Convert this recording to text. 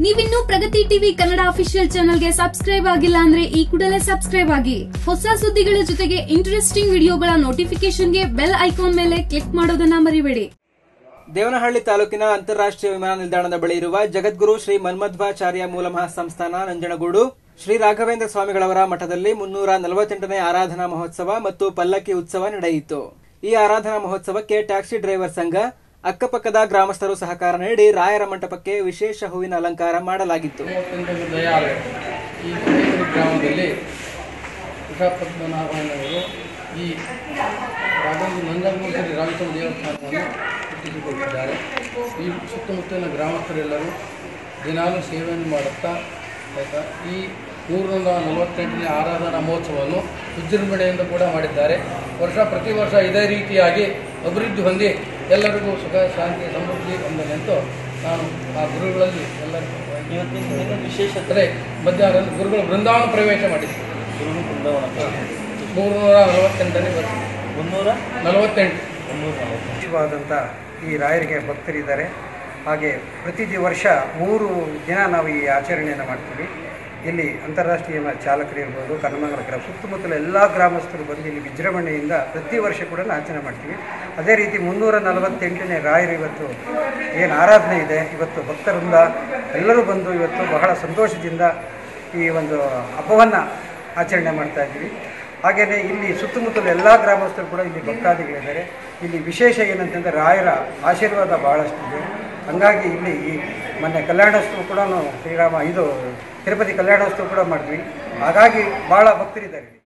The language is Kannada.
ನೀವಿನ್ನೂ ಪ್ರಗತಿ ಟಿವಿ ಕನ್ನಡ ಅಫಿಷಿಯಲ್ ಚಾನೆಲ್ಗೆ ಸಬ್ಸ್ಕ್ರೈಬ್ ಆಗಿಲ್ಲ ಅಂದ್ರೆ ಈ ಕೂಡಲೇ ಸಬ್ಸ್ಕ್ರೈಬ್ ಆಗಿ ಹೊಸ ಸುದ್ದಿಗಳ ಜೊತೆಗೆ ಇಂಟ್ರೆಸ್ಟಿಂಗ್ ವಿಡಿಯೋಗಳ ನೋಟಿಫಿಕೇಶನ್ಗೆ ಬೆಲ್ ಐಕಾನ್ ಮೇಲೆ ಕ್ಲಿಕ್ ಮಾಡೋದನ್ನ ಮರಿಬೇಡಿ ದೇವನಹಳ್ಳಿ ತಾಲೂಕಿನ ಅಂತಾರಾಷ್ಟ್ರೀಯ ವಿಮಾನ ನಿಲ್ದಾಣದ ಬಳಿ ಇರುವ ಜಗದ್ಗುರು ಶ್ರೀ ಮನ್ಮಧ್ವಾಚಾರ್ಯ ಮೂಲಮಹಾ ಸಂಸ್ಥಾನ ನಂಜನಗೂಡು ಶ್ರೀ ರಾಘವೇಂದ್ರ ಸ್ವಾಮಿಗಳವರ ಮಠದಲ್ಲಿ ಮುನ್ನೂರ ನಲವತ್ತೆಂಟನೇ ಆರಾಧನಾ ಮಹೋತ್ಸವ ಮತ್ತು ಪಲ್ಲಕ್ಕಿ ಉತ್ಸವ ನಡೆಯಿತು ಈ ಆರಾಧನಾ ಮಹೋತ್ಸವಕ್ಕೆ ಟ್ಯಾಕ್ಸಿ ಡ್ರೈವರ್ ಸಂಘ ಅಕ್ಕಪಕ್ಕದ ಗ್ರಾಮಸ್ಥರು ಸಹಕಾರ ನೀಡಿ ರಾಯರ ಮಂಟಪಕ್ಕೆ ವಿಶೇಷ ಹೂವಿನ ಅಲಂಕಾರ ಮಾಡಲಾಗಿತ್ತು ಮೂವತ್ತೆಂಟು ದಯಾಳು ಈ ಮಹೇಶ್ವರ ಗ್ರಾಮದಲ್ಲಿ ಪದ್ಮನಾಭನವರು ಈ ರಾಘವೇಂದ್ರ ನಂಜನಗೂಡು ಶ್ರೀ ರಾಮಚಂದ್ರ ದೇವಸ್ಥಾನವನ್ನು ಕಟ್ಟಿಸಿಕೊಟ್ಟಿದ್ದಾರೆ ಈ ಸುತ್ತಮುತ್ತಲಿನ ಗ್ರಾಮಸ್ಥರೆಲ್ಲರೂ ದಿನಾಲು ಸೇವೆಯನ್ನು ಮಾಡುತ್ತಾ ಆಯಿತಾ ಈ ನೂರ ನಲವತ್ತೆಂಟನೇ ಆರಾಧನಾ ಮಹೋತ್ಸವವನ್ನು ವಿಜೃಂಭಣೆಯಿಂದ ಕೂಡ ಮಾಡಿದ್ದಾರೆ ವರ್ಷ ಪ್ರತಿ ವರ್ಷ ಇದೇ ರೀತಿಯಾಗಿ ಅಭಿವೃದ್ಧಿ ಹೊಂದಿ ಎಲ್ಲರಿಗೂ ಸುಖ ಶಾಂತಿ ಸಮೃದ್ಧಿ ಹೊಂದಲೆಂದು ನಾನು ಆ ಗುರುಗಳಲ್ಲಿ ಎಲ್ಲರಿಗೂ ವಿಶೇಷತೆ ಮಧ್ಯಾಹ್ನ ಗುರುಗಳು ಬೃಂದಾವನ ಪ್ರವೇಶ ಮಾಡಿದ್ರು ಮೂರುನೂರ ನಲವತ್ತೆಂಟನೇ ವರ್ಷ ಮುನ್ನೂರ ನಲವತ್ತೆಂಟು ವಿಶೇಷವಾದಂಥ ಈ ರಾಯರಿಗೆ ಭಕ್ತರಿದ್ದಾರೆ ಹಾಗೆ ಪ್ರತಿ ದಿ- ವರ್ಷ ಮೂರು ದಿನ ನಾವು ಈ ಆಚರಣೆಯನ್ನು ಮಾಡ್ತೀವಿ ಇಲ್ಲಿ ಅಂತಾರಾಷ್ಟ್ರೀಯ ಚಾಲಕರು ಇರ್ಬೋದು ಕನ್ನಮಂಗಲ ಗ್ರಾಮ ಸುತ್ತಮುತ್ತಲ ಎಲ್ಲ ಗ್ರಾಮಸ್ಥರು ಬಂದು ಇಲ್ಲಿ ವಿಜೃಂಭಣೆಯಿಂದ ಪ್ರತಿ ವರ್ಷ ಕೂಡ ಆಚರಣೆ ಮಾಡ್ತೀವಿ ಅದೇ ರೀತಿ ಮುನ್ನೂರ ನಲವತ್ತೆಂಟನೇ ರಾಯರು ಇವತ್ತು ಏನು ಆರಾಧನೆ ಇದೆ ಇವತ್ತು ಭಕ್ತರಿಂದ ಎಲ್ಲರೂ ಬಂದು ಇವತ್ತು ಬಹಳ ಸಂತೋಷದಿಂದ ಈ ಒಂದು ಹಬ್ಬವನ್ನು ಆಚರಣೆ ಮಾಡ್ತಾ ಇದ್ದೀವಿ ಹಾಗೆಯೇ ಇಲ್ಲಿ ಸುತ್ತಮುತ್ತಲ ಎಲ್ಲ ಗ್ರಾಮಸ್ಥರು ಕೂಡ ಇಲ್ಲಿ ಭಕ್ತಾದಿಗಳಿದ್ದಾರೆ ಇಲ್ಲಿ ವಿಶೇಷ ಏನಂತಂದರೆ ರಾಯರ ಆಶೀರ್ವಾದ ಬಹಳಷ್ಟಿದೆ ಹಂಗಾಗಿ ಇಲ್ಲಿ ಈ ಮೊನ್ನೆ ಕಲ್ಯಾಣೋತ್ಸವ ಕೂಡ ಶ್ರೀರಾಮ ಇದು ತಿರುಪತಿ ಕಲ್ಯಾಣೋತ್ಸವ ಕೂಡ ಮಾಡಿದ್ವಿ ಹಾಗಾಗಿ ಭಾಳ ಭಕ್ತರಿದ್ದಾರೆ ಇಲ್ಲಿ